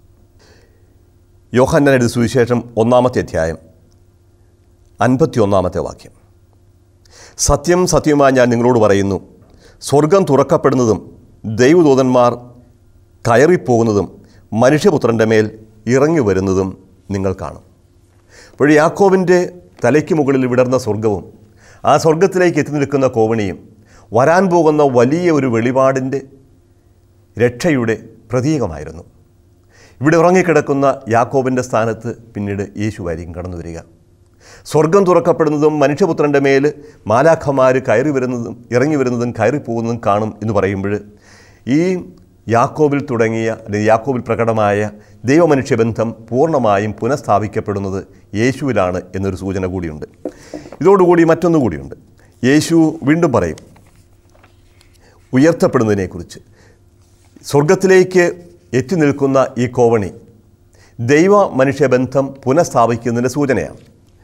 യോഹന്നാൻ എഴുതിയ സുവിശേഷം ഒന്നാമത്തെ അധ്യായം അൻപത്തി ഒന്നാമത്തെ വാക്യം സത്യം സത്യമായി ഞാൻ നിങ്ങളോട് പറയുന്നു സ്വർഗം തുറക്കപ്പെടുന്നതും ദൈവദൂതന്മാർ കയറിപ്പോകുന്നതും മനുഷ്യപുത്രൻ്റെ മേൽ ഇറങ്ങി വരുന്നതും നിങ്ങൾ കാണും അപ്പോൾ യാക്കോബിൻ്റെ തലയ്ക്ക് മുകളിൽ വിടർന്ന സ്വർഗവും ആ സ്വർഗത്തിലേക്ക് എത്തി നിൽക്കുന്ന കോവണിയും വരാൻ പോകുന്ന വലിയ ഒരു വെളിപാടിൻ്റെ രക്ഷയുടെ പ്രതീകമായിരുന്നു ഇവിടെ ഉറങ്ങിക്കിടക്കുന്ന യാക്കോബിൻ്റെ സ്ഥാനത്ത് പിന്നീട് യേശുവായിരിക്കും കടന്നു വരിക സ്വർഗം തുറക്കപ്പെടുന്നതും മനുഷ്യപുത്രൻ്റെ മേൽ മാലാഖമാർ കയറി വരുന്നതും ഇറങ്ങി വരുന്നതും കയറിപ്പോകുന്നതും കാണും എന്ന് പറയുമ്പോൾ ഈ യാക്കോബിൽ തുടങ്ങിയ അല്ലെങ്കിൽ യാക്കോബിൽ പ്രകടമായ ദൈവമനുഷ്യ ബന്ധം പൂർണ്ണമായും പുനഃസ്ഥാപിക്കപ്പെടുന്നത് യേശുവിലാണ് എന്നൊരു സൂചന കൂടിയുണ്ട് ഇതോടുകൂടി മറ്റൊന്നു കൂടിയുണ്ട് യേശു വീണ്ടും പറയും ഉയർത്തപ്പെടുന്നതിനെക്കുറിച്ച് സ്വർഗത്തിലേക്ക് എത്തി നിൽക്കുന്ന ഈ കോവണി ദൈവ മനുഷ്യബന്ധം പുനഃസ്ഥാപിക്കുന്നതിൻ്റെ സൂചനയാണ്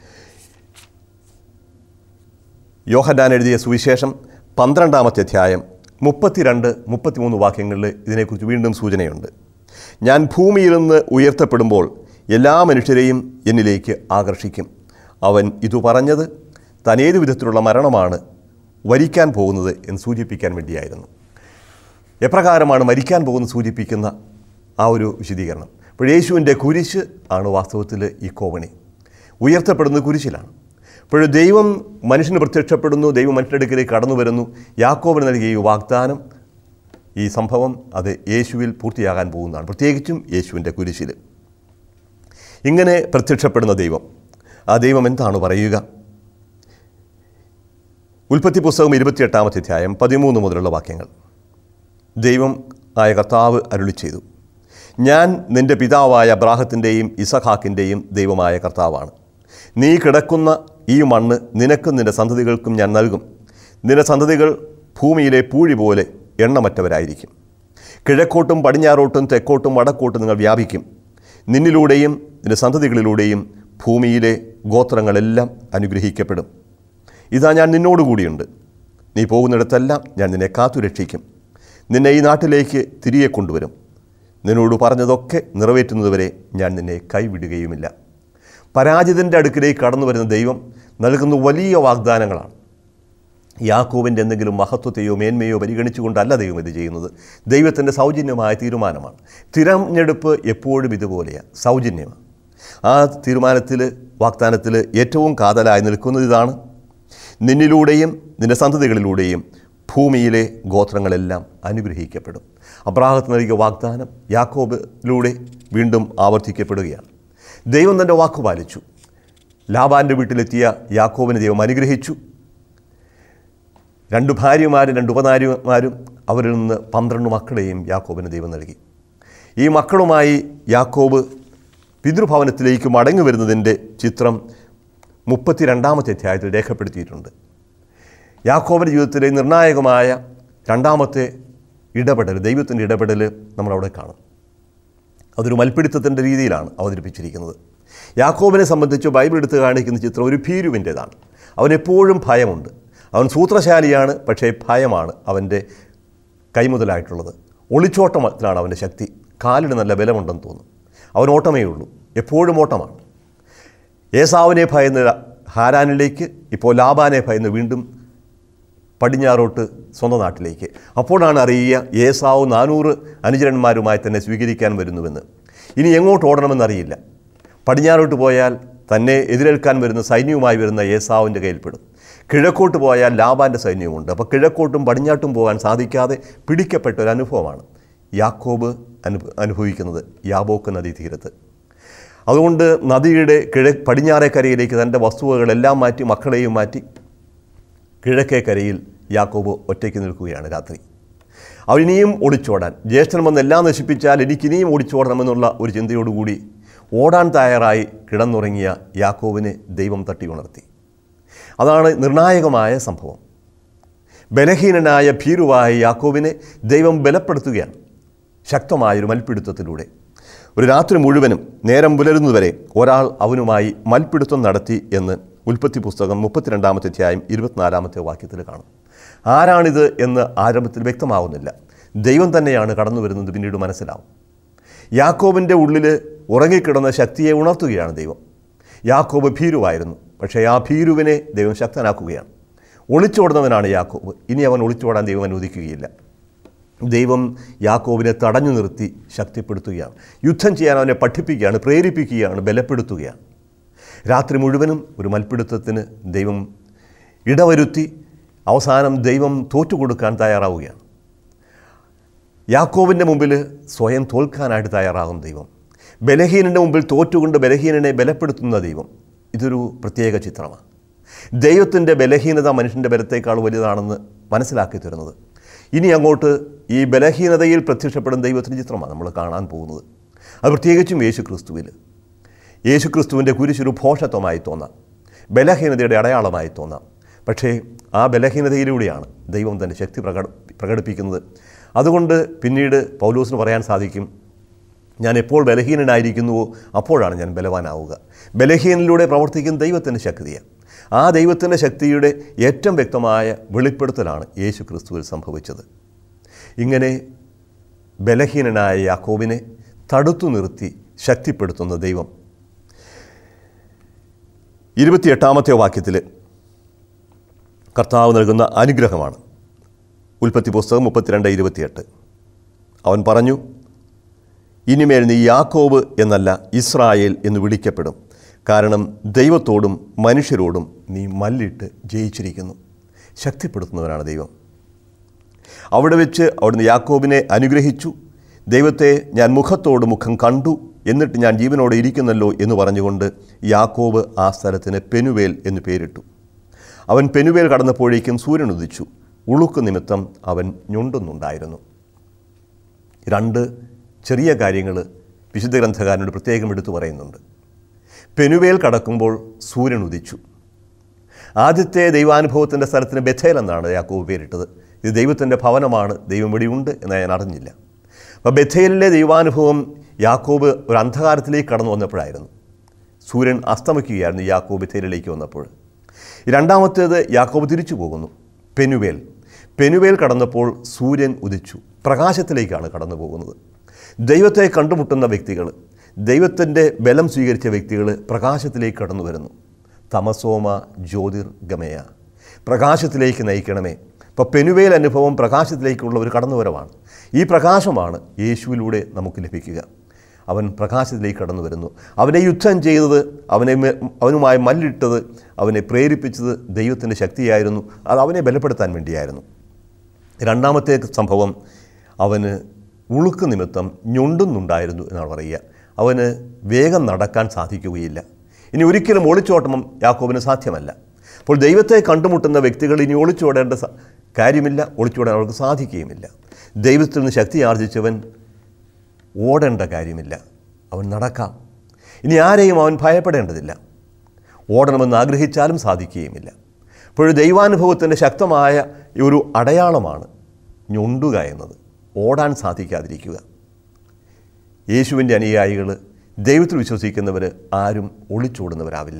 യോഹന്നാൻ എഴുതിയ സുവിശേഷം പന്ത്രണ്ടാമത്തെ അധ്യായം മുപ്പത്തിരണ്ട് മുപ്പത്തിമൂന്ന് വാക്യങ്ങളിൽ ഇതിനെക്കുറിച്ച് വീണ്ടും സൂചനയുണ്ട് ഞാൻ ഭൂമിയിൽ നിന്ന് ഉയർത്തപ്പെടുമ്പോൾ എല്ലാ മനുഷ്യരെയും എന്നിലേക്ക് ആകർഷിക്കും അവൻ ഇതു പറഞ്ഞത് താൻ ഏതു വിധത്തിലുള്ള മരണമാണ് വരിക്കാൻ പോകുന്നത് എന്ന് സൂചിപ്പിക്കാൻ വേണ്ടിയായിരുന്നു എപ്രകാരമാണ് മരിക്കാൻ പോകുന്നത് സൂചിപ്പിക്കുന്ന ആ ഒരു വിശദീകരണം അപ്പോൾ യേശുവിൻ്റെ കുരിശ് ആണ് വാസ്തവത്തിൽ ഈ കോവണി ഉയർത്തപ്പെടുന്നത് കുരിശിലാണ് അപ്പോൾ ദൈവം മനുഷ്യന് പ്രത്യക്ഷപ്പെടുന്നു ദൈവം മനുഷ്യൻ്റെ അടുക്കിലേക്ക് കടന്നു വരുന്നു യാക്കോബിന് നൽകിയ ഈ വാഗ്ദാനം ഈ സംഭവം അത് യേശുവിൽ പൂർത്തിയാകാൻ പോകുന്നതാണ് പ്രത്യേകിച്ചും യേശുവിൻ്റെ കുരിശിൽ ഇങ്ങനെ പ്രത്യക്ഷപ്പെടുന്ന ദൈവം ആ ദൈവം എന്താണ് പറയുക ഉൽപ്പത്തി പുസ്തകം ഇരുപത്തിയെട്ടാമത്തെ അധ്യായം പതിമൂന്ന് മുതലുള്ള വാക്യങ്ങൾ ദൈവം ആയ കർത്താവ് അരുളി ചെയ്തു ഞാൻ നിൻ്റെ പിതാവായ അബ്രാഹത്തിൻ്റെയും ഇസഹാക്കിൻ്റെയും ദൈവമായ കർത്താവാണ് നീ കിടക്കുന്ന ഈ മണ്ണ് നിനക്കും നിൻ്റെ സന്തതികൾക്കും ഞാൻ നൽകും നിൻ്റെ സന്തതികൾ ഭൂമിയിലെ പൂഴി പോലെ എണ്ണമറ്റവരായിരിക്കും കിഴക്കോട്ടും പടിഞ്ഞാറോട്ടും തെക്കോട്ടും വടക്കോട്ടും നിങ്ങൾ വ്യാപിക്കും നിന്നിലൂടെയും നിൻ്റെ സന്തതികളിലൂടെയും ഭൂമിയിലെ ഗോത്രങ്ങളെല്ലാം അനുഗ്രഹിക്കപ്പെടും ഇതാ ഞാൻ നിന്നോടുകൂടിയുണ്ട് നീ പോകുന്നിടത്തെല്ലാം ഞാൻ നിന്നെ കാത്തു രക്ഷിക്കും നിന്നെ ഈ നാട്ടിലേക്ക് തിരികെ കൊണ്ടുവരും നിന്നോട് പറഞ്ഞതൊക്കെ നിറവേറ്റുന്നതുവരെ ഞാൻ നിന്നെ കൈവിടുകയുമില്ല പരാജിതൻ്റെ അടുക്കിലേക്ക് കടന്നു വരുന്ന ദൈവം നൽകുന്ന വലിയ വാഗ്ദാനങ്ങളാണ് യാക്കോവിൻ്റെ എന്തെങ്കിലും മഹത്വത്തെയോ മേന്മയോ പരിഗണിച്ചുകൊണ്ടല്ല ദൈവം ഇത് ചെയ്യുന്നത് ദൈവത്തിൻ്റെ സൗജന്യമായ തീരുമാനമാണ് തിരഞ്ഞെടുപ്പ് എപ്പോഴും ഇതുപോലെയാണ് സൗജന്യമാണ് ആ തീരുമാനത്തിൽ വാഗ്ദാനത്തിൽ ഏറ്റവും കാതലായി നിൽക്കുന്നത് ഇതാണ് നിന്നിലൂടെയും നിന്റെ സന്തതികളിലൂടെയും ഭൂമിയിലെ ഗോത്രങ്ങളെല്ലാം അനുഗ്രഹിക്കപ്പെടും അബ്രാഹത്ത് നൽകിയ വാഗ്ദാനം യാക്കോബിലൂടെ വീണ്ടും ആവർത്തിക്കപ്പെടുകയാണ് ദൈവം തൻ്റെ വാക്ക് പാലിച്ചു ലാബാൻ്റെ വീട്ടിലെത്തിയ യാക്കോബിനെ ദൈവം അനുഗ്രഹിച്ചു രണ്ട് ഭാര്യമാരും രണ്ട് ഉപനാര്യമാരും അവരിൽ നിന്ന് പന്ത്രണ്ട് മക്കളെയും യാക്കോബിന് ദൈവം നൽകി ഈ മക്കളുമായി യാക്കോബ് പിതൃഭവനത്തിലേക്ക് മടങ്ങി വരുന്നതിൻ്റെ ചിത്രം മുപ്പത്തിരണ്ടാമത്തെ അധ്യായത്തിൽ രേഖപ്പെടുത്തിയിട്ടുണ്ട് യാക്കോബിൻ്റെ ജീവിതത്തിലെ നിർണായകമായ രണ്ടാമത്തെ ഇടപെടൽ ദൈവത്തിൻ്റെ ഇടപെടൽ നമ്മളവിടെ കാണും അതൊരു മൽപ്പിടുത്തത്തിൻ്റെ രീതിയിലാണ് അവതരിപ്പിച്ചിരിക്കുന്നത് യാക്കോബിനെ സംബന്ധിച്ച് ബൈബിൾ എടുത്ത് കാണിക്കുന്ന ചിത്രം ഒരു ഭീരുവിൻ്റേതാണ് അവനെപ്പോഴും ഭയമുണ്ട് അവൻ സൂത്രശാലിയാണ് പക്ഷേ ഭയമാണ് അവൻ്റെ കൈമുതലായിട്ടുള്ളത് ഒളിച്ചോട്ടത്തിലാണ് അവൻ്റെ ശക്തി കാലിന് നല്ല ബലമുണ്ടെന്ന് തോന്നും അവൻ ഓട്ടമേ ഉള്ളൂ എപ്പോഴും ഓട്ടമാണ് ഏസാവിനെ ഭയന്ന് ഹാരാനിലേക്ക് ഇപ്പോൾ ലാബാനെ ഭയന്ന് വീണ്ടും പടിഞ്ഞാറോട്ട് സ്വന്തം നാട്ടിലേക്ക് അപ്പോഴാണ് അറിയുക ഏസാവ് നാനൂറ് അനുചരന്മാരുമായി തന്നെ സ്വീകരിക്കാൻ വരുന്നുവെന്ന് ഇനി എങ്ങോട്ട് ഓടണമെന്നറിയില്ല പടിഞ്ഞാറോട്ട് പോയാൽ തന്നെ എതിരേൽക്കാൻ വരുന്ന സൈന്യവുമായി വരുന്ന ഏസാവിൻ്റെ കയ്യിൽപ്പെടും കിഴക്കോട്ട് പോയാൽ ലാബാൻ്റെ സൈന്യവുമുണ്ട് അപ്പോൾ കിഴക്കോട്ടും പടിഞ്ഞാട്ടും പോകാൻ സാധിക്കാതെ പിടിക്കപ്പെട്ട ഒരു അനുഭവമാണ് യാക്കോബ് അനു അനുഭവിക്കുന്നത് യാബോക്ക് നദീ തീരത്ത് അതുകൊണ്ട് നദിയുടെ കിഴ പടിഞ്ഞാറേ കരയിലേക്ക് തൻ്റെ വസ്തുവകളെല്ലാം മാറ്റി മക്കളെയും മാറ്റി കിഴക്കേ കരയിൽ യാക്കോബ് ഒറ്റയ്ക്ക് നിൽക്കുകയാണ് രാത്രി അവനിനിയും ഒളിച്ചോടാൻ ജ്യേഷ്ഠൻ വന്ന് എല്ലാം നശിപ്പിച്ചാൽ എനിക്കിനിയും ഒളിച്ചോടണമെന്നുള്ള ഒരു ചിന്തയോടുകൂടി ഓടാൻ തയ്യാറായി കിടന്നുറങ്ങിയ യാക്കോബിനെ ദൈവം തട്ടി ഉണർത്തി അതാണ് നിർണായകമായ സംഭവം ബലഹീനനായ ഭീരുവായ യാക്കോബിനെ ദൈവം ബലപ്പെടുത്തുകയാണ് ശക്തമായൊരു മൽപ്പിടുത്തത്തിലൂടെ ഒരു രാത്രി മുഴുവനും നേരം പുലരുന്നതുവരെ ഒരാൾ അവനുമായി മൽപ്പിടുത്തം നടത്തി എന്ന് ഉൽപ്പത്തി പുസ്തകം മുപ്പത്തിരണ്ടാമത്തെ അധ്യായം ഇരുപത്തിനാലാമത്തെ വാക്യത്തിൽ കാണും ആരാണിത് എന്ന് ആരംഭത്തിൽ വ്യക്തമാവുന്നില്ല ദൈവം തന്നെയാണ് കടന്നു വരുന്നത് പിന്നീട് മനസ്സിലാവും യാക്കോബിൻ്റെ ഉള്ളിൽ ഉറങ്ങിക്കിടന്ന ശക്തിയെ ഉണർത്തുകയാണ് ദൈവം യാക്കോബ് ഭീരുവായിരുന്നു പക്ഷേ ആ ഭീരുവിനെ ദൈവം ശക്തനാക്കുകയാണ് ഒളിച്ചോടുന്നവനാണ് യാക്കോബ് ഇനി അവൻ ഒളിച്ചോടാൻ ദൈവം അനുവദിക്കുകയില്ല ദൈവം യാക്കോബിനെ തടഞ്ഞു നിർത്തി ശക്തിപ്പെടുത്തുകയാണ് യുദ്ധം ചെയ്യാൻ അവനെ പഠിപ്പിക്കുകയാണ് പ്രേരിപ്പിക്കുകയാണ് ബലപ്പെടുത്തുകയാണ് രാത്രി മുഴുവനും ഒരു മൽപ്പിടുത്തത്തിന് ദൈവം ഇടവരുത്തി അവസാനം ദൈവം തോറ്റുകൊടുക്കാൻ തയ്യാറാവുകയാണ് യാക്കോബിൻ്റെ മുമ്പിൽ സ്വയം തോൽക്കാനായിട്ട് തയ്യാറാകും ദൈവം ബലഹീനൻ്റെ മുമ്പിൽ തോറ്റുകൊണ്ട് ബലഹീനനെ ബലപ്പെടുത്തുന്ന ദൈവം ഇതൊരു പ്രത്യേക ചിത്രമാണ് ദൈവത്തിൻ്റെ ബലഹീനത മനുഷ്യൻ്റെ ബലത്തേക്കാൾ വലുതാണെന്ന് മനസ്സിലാക്കി തരുന്നത് ഇനി അങ്ങോട്ട് ഈ ബലഹീനതയിൽ പ്രത്യക്ഷപ്പെടുന്ന ദൈവത്തിൻ്റെ ചിത്രമാണ് നമ്മൾ കാണാൻ പോകുന്നത് അത് പ്രത്യേകിച്ചും യേശു ക്രിസ്തുവിൽ യേശു ക്രിസ്തുവിൻ്റെ കുരിശൊരു ഭോഷത്വമായി തോന്നാം ബലഹീനതയുടെ അടയാളമായി തോന്നാം പക്ഷേ ആ ബലഹീനതയിലൂടെയാണ് ദൈവം തൻ്റെ ശക്തി പ്രകട പ്രകടിപ്പിക്കുന്നത് അതുകൊണ്ട് പിന്നീട് പൗലോസിന് പറയാൻ സാധിക്കും ഞാൻ എപ്പോൾ ബലഹീനനായിരിക്കുന്നുവോ അപ്പോഴാണ് ഞാൻ ബലവാനാവുക ബലഹീനയിലൂടെ പ്രവർത്തിക്കുന്ന ദൈവത്തിൻ്റെ ശക്തിയാണ് ആ ദൈവത്തിൻ്റെ ശക്തിയുടെ ഏറ്റവും വ്യക്തമായ വെളിപ്പെടുത്തലാണ് യേശു ക്രിസ്തുവിൽ സംഭവിച്ചത് ഇങ്ങനെ ബലഹീനനായ യാക്കോബിനെ തടുത്തു നിർത്തി ശക്തിപ്പെടുത്തുന്ന ദൈവം ഇരുപത്തിയെട്ടാമത്തെ വാക്യത്തിൽ കർത്താവ് നൽകുന്ന അനുഗ്രഹമാണ് ഉൽപ്പത്തി പുസ്തകം മുപ്പത്തിരണ്ട് ഇരുപത്തിയെട്ട് അവൻ പറഞ്ഞു ഇനിമേൽ നീ യാക്കോബ് എന്നല്ല ഇസ്രായേൽ എന്ന് വിളിക്കപ്പെടും കാരണം ദൈവത്തോടും മനുഷ്യരോടും നീ മല്ലിട്ട് ജയിച്ചിരിക്കുന്നു ശക്തിപ്പെടുത്തുന്നവനാണ് ദൈവം അവിടെ വെച്ച് അവിടുന്ന് യാക്കോബിനെ അനുഗ്രഹിച്ചു ദൈവത്തെ ഞാൻ മുഖത്തോട് മുഖം കണ്ടു എന്നിട്ട് ഞാൻ ജീവനോടെ ഇരിക്കുന്നല്ലോ എന്ന് പറഞ്ഞുകൊണ്ട് യാക്കോബ് ആ സ്ഥലത്തിന് പെനുവേൽ എന്ന് പേരിട്ടു അവൻ പെനുവേൽ കടന്നപ്പോഴേക്കും സൂര്യൻ ഉദിച്ചു ഉളുക്ക് നിമിത്തം അവൻ ഞൊണ്ടുന്നുണ്ടായിരുന്നു രണ്ട് ചെറിയ കാര്യങ്ങൾ വിശുദ്ധ ഗ്രന്ഥകാരനോട് പ്രത്യേകം എടുത്തു പറയുന്നുണ്ട് പെനുവേൽ കടക്കുമ്പോൾ സൂര്യൻ ഉദിച്ചു ആദ്യത്തെ ദൈവാനുഭവത്തിൻ്റെ സ്ഥലത്തിന് ബഥേൽ എന്നാണ് യാക്കോബ് പേരിട്ടത് ഇത് ദൈവത്തിൻ്റെ ഭവനമാണ് ദൈവം ഇവിടെയുണ്ട് എന്ന് ഞാൻ അറിഞ്ഞില്ല അപ്പോൾ ബഥേലിലെ ദൈവാനുഭവം യാക്കോബ് ഒരു അന്ധകാരത്തിലേക്ക് കടന്നു വന്നപ്പോഴായിരുന്നു സൂര്യൻ അസ്തമിക്കുകയായിരുന്നു യാക്കോബ് ബഥേലിലേക്ക് വന്നപ്പോൾ രണ്ടാമത്തേത് യാക്കോബ് തിരിച്ചു പോകുന്നു പെനുവേൽ പെനുവേൽ കടന്നപ്പോൾ സൂര്യൻ ഉദിച്ചു പ്രകാശത്തിലേക്കാണ് കടന്നു പോകുന്നത് ദൈവത്തെ കണ്ടുമുട്ടുന്ന വ്യക്തികൾ ദൈവത്തിൻ്റെ ബലം സ്വീകരിച്ച വ്യക്തികൾ പ്രകാശത്തിലേക്ക് കടന്നു വരുന്നു തമസോമ ജ്യോതിർ ഗമയ പ്രകാശത്തിലേക്ക് നയിക്കണമേ ഇപ്പോൾ പെനുവേൽ അനുഭവം പ്രകാശത്തിലേക്കുള്ള ഒരു കടന്നുവരവാണ് ഈ പ്രകാശമാണ് യേശുവിലൂടെ നമുക്ക് ലഭിക്കുക അവൻ പ്രകാശത്തിലേക്ക് കടന്നു വരുന്നു അവനെ യുദ്ധം ചെയ്തത് അവനെ മെ- അവനുമായി മല്ലിട്ടത് അവനെ പ്രേരിപ്പിച്ചത് ദൈവത്തിൻ്റെ ശക്തിയായിരുന്നു അത് അവനെ ബലപ്പെടുത്താൻ വേണ്ടിയായിരുന്നു രണ്ടാമത്തെ സംഭവം അവന് ഉളുക്ക് നിമിത്തം ഞൊണ്ടുന്നുണ്ടായിരുന്നു എന്നാണ് പറയുക അവന് വേഗം നടക്കാൻ സാധിക്കുകയില്ല ഇനി ഒരിക്കലും ഒളിച്ചോട്ടം യാക്കോബിന് സാധ്യമല്ല അപ്പോൾ ദൈവത്തെ കണ്ടുമുട്ടുന്ന വ്യക്തികൾ ഇനി ഒളിച്ചോടേണ്ട സ- കാര്യമില്ല ഒളിച്ചോടാൻ അവർക്ക് സാധിക്കുകയുമില്ല ദൈവത്തിൽ നിന്ന് ശക്തി ആർജിച്ചവൻ ഓടേണ്ട കാര്യമില്ല അവൻ നടക്കാം ഇനി ആരെയും അവൻ ഭയപ്പെടേണ്ടതില്ല ഓടണമെന്ന് ആഗ്രഹിച്ചാലും സാധിക്കുകയുമില്ല അപ്പോൾ ദൈവാനുഭവത്തിൻ്റെ ശക്തമായ ഒരു അടയാളമാണ് ഞൊണ്ടുക എന്നത് ഓടാൻ സാധിക്കാതിരിക്കുക യേശുവിൻ്റെ അനുയായികൾ ദൈവത്തിൽ വിശ്വസിക്കുന്നവർ ആരും ഒളിച്ചോടുന്നവരാവില്ല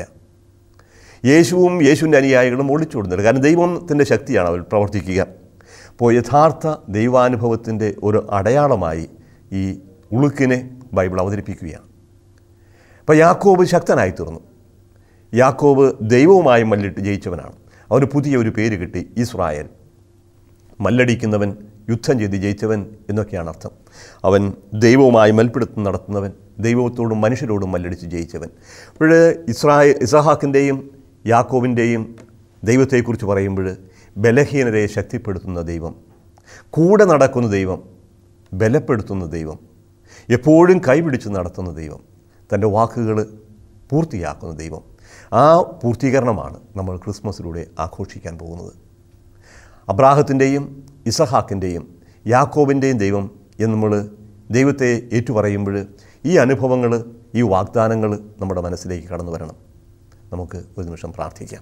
യേശുവും യേശുവിൻ്റെ അനുയായികളും ഒളിച്ചോടുന്നത് കാരണം ദൈവത്തിൻ്റെ ശക്തിയാണ് അവർ പ്രവർത്തിക്കുക അപ്പോൾ യഥാർത്ഥ ദൈവാനുഭവത്തിൻ്റെ ഒരു അടയാളമായി ഈ ഉളുക്കിനെ ബൈബിൾ അവതരിപ്പിക്കുകയാണ് അപ്പോൾ യാക്കോബ് ശക്തനായി തീർന്നു യാക്കോബ് ദൈവവുമായി മല്ലിട്ട് ജയിച്ചവനാണ് അവന് പുതിയ ഒരു പേര് കിട്ടി ഇസ്രായേൽ മല്ലടിക്കുന്നവൻ യുദ്ധം ചെയ്ത് ജയിച്ചവൻ എന്നൊക്കെയാണ് അർത്ഥം അവൻ ദൈവവുമായി മൽപ്പിടുത്തം നടത്തുന്നവൻ ദൈവത്തോടും മനുഷ്യരോടും മല്ലടിച്ച് ജയിച്ചവൻ അപ്പോൾ ഇസ്രായ ഇസഹാക്കിൻ്റെയും യാക്കോബിൻ്റെയും ദൈവത്തെക്കുറിച്ച് പറയുമ്പോൾ ബലഹീനരെ ശക്തിപ്പെടുത്തുന്ന ദൈവം കൂടെ നടക്കുന്ന ദൈവം ബലപ്പെടുത്തുന്ന ദൈവം എപ്പോഴും കൈപിടിച്ച് നടത്തുന്ന ദൈവം തൻ്റെ വാക്കുകൾ പൂർത്തിയാക്കുന്ന ദൈവം ആ പൂർത്തീകരണമാണ് നമ്മൾ ക്രിസ്മസിലൂടെ ആഘോഷിക്കാൻ പോകുന്നത് അബ്രാഹത്തിൻ്റെയും ഇസഹാക്കിൻ്റെയും യാക്കോബിൻ്റെയും ദൈവം എന്ന് നമ്മൾ ദൈവത്തെ ഏറ്റുപറയുമ്പോൾ ഈ അനുഭവങ്ങൾ ഈ വാഗ്ദാനങ്ങൾ നമ്മുടെ മനസ്സിലേക്ക് കടന്നു വരണം നമുക്ക് ഒരു നിമിഷം പ്രാർത്ഥിക്കാം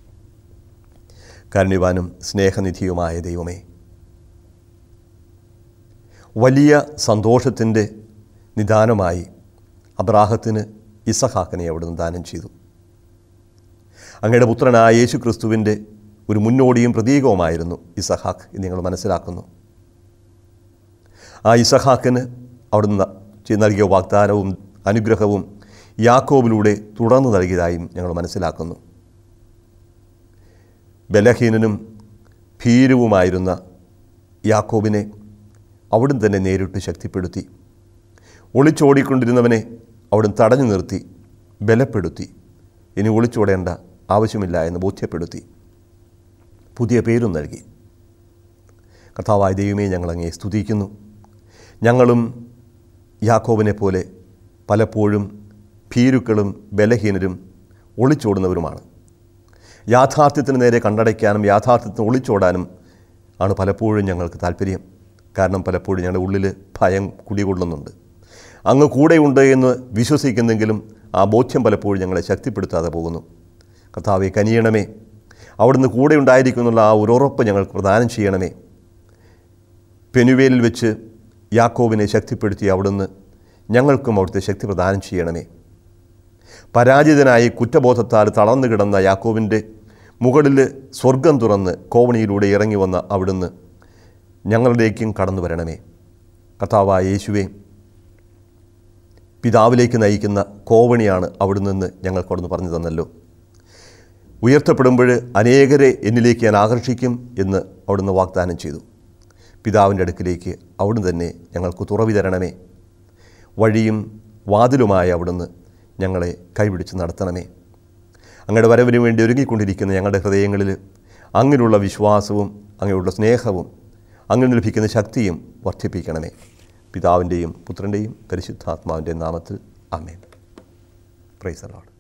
കാരുണ്യവാനും സ്നേഹനിധിയുമായ ദൈവമേ വലിയ സന്തോഷത്തിൻ്റെ നിദാനമായി അബ്രാഹത്തിന് ഇസഹാക്കിനെ അവിടുന്ന് ദാനം ചെയ്തു അങ്ങയുടെ പുത്രനായ യേശു ക്രിസ്തുവിൻ്റെ ഒരു മുന്നോടിയും പ്രതീകവുമായിരുന്നു ഇസഹാക്ക് എന്ന് ഞങ്ങൾ മനസ്സിലാക്കുന്നു ആ ഇസഹാക്കിന് അവിടുന്ന് ചെയ്ത് നൽകിയ വാഗ്ദാനവും അനുഗ്രഹവും യാക്കോബിലൂടെ തുടർന്ന് നൽകിയതായും ഞങ്ങൾ മനസ്സിലാക്കുന്നു ബലഹീനനും ഭീരുവുമായിരുന്ന യാക്കോബിനെ അവിടുന്ന് തന്നെ നേരിട്ട് ശക്തിപ്പെടുത്തി ഒളിച്ചോടിക്കൊണ്ടിരുന്നവനെ അവിടുന്ന് തടഞ്ഞു നിർത്തി ബലപ്പെടുത്തി ഇനി ഒളിച്ചോടേണ്ട ആവശ്യമില്ല എന്ന് ബോധ്യപ്പെടുത്തി പുതിയ പേരും നൽകി കർത്താവായ ദൈവമേ ഞങ്ങളങ്ങേ സ്തുതിക്കുന്നു ഞങ്ങളും യാക്കോബിനെ പോലെ പലപ്പോഴും ഭീരുക്കളും ബലഹീനരും ഒളിച്ചോടുന്നവരുമാണ് യാഥാർത്ഥ്യത്തിന് നേരെ കണ്ടടയ്ക്കാനും യാഥാർത്ഥ്യത്തിന് ഒളിച്ചോടാനും ആണ് പലപ്പോഴും ഞങ്ങൾക്ക് താല്പര്യം കാരണം പലപ്പോഴും ഞങ്ങളുടെ ഉള്ളിൽ ഭയം കുടികൊള്ളുന്നുണ്ട് അങ്ങ് കൂടെയുണ്ട് എന്ന് വിശ്വസിക്കുന്നെങ്കിലും ആ ബോധ്യം പലപ്പോഴും ഞങ്ങളെ ശക്തിപ്പെടുത്താതെ പോകുന്നു കർത്താവെ കനിയണമേ അവിടുന്ന് കൂടെ ഉണ്ടായിരിക്കുന്നുള്ള ആ ഒരു ഉറപ്പ് ഞങ്ങൾക്ക് പ്രദാനം ചെയ്യണമേ പെനുവേലിൽ വെച്ച് യാക്കോബിനെ ശക്തിപ്പെടുത്തി അവിടുന്ന് ഞങ്ങൾക്കും അവിടുത്തെ ശക്തി പ്രദാനം ചെയ്യണമേ പരാജിതനായി കുറ്റബോധത്താൽ തളർന്നു കിടന്ന യാക്കോബിൻ്റെ മുകളിൽ സ്വർഗം തുറന്ന് കോവണിയിലൂടെ ഇറങ്ങി വന്ന അവിടുന്ന് ഞങ്ങളിലേക്കും കടന്നു വരണമേ കർത്താവായ യേശുവേ പിതാവിലേക്ക് നയിക്കുന്ന കോവണിയാണ് അവിടുന്ന് നിന്ന് ഞങ്ങൾക്ക് അവിടുന്ന് പറഞ്ഞു തന്നല്ലോ ഉയർത്തപ്പെടുമ്പോൾ അനേകരെ എന്നിലേക്ക് ഞാൻ ആകർഷിക്കും എന്ന് അവിടുന്ന് വാഗ്ദാനം ചെയ്തു പിതാവിൻ്റെ അടുക്കിലേക്ക് അവിടുന്ന് തന്നെ ഞങ്ങൾക്ക് തുറവി തരണമേ വഴിയും വാതിലുമായ അവിടുന്ന് ഞങ്ങളെ കൈപിടിച്ച് നടത്തണമേ അങ്ങയുടെ വരവിന് വേണ്ടി ഒരുങ്ങിക്കൊണ്ടിരിക്കുന്ന ഞങ്ങളുടെ ഹൃദയങ്ങളിൽ അങ്ങിലുള്ള വിശ്വാസവും അങ്ങനെയുള്ള സ്നേഹവും അങ്ങനെ ലഭിക്കുന്ന ശക്തിയും വർദ്ധിപ്പിക്കണമേ പിതാവിൻ്റെയും പുത്രൻ്റെയും പരിശുദ്ധാത്മാവിൻ്റെയും നാമത്തിൽ അമേൻ പ്രൈസ് അലോഡ്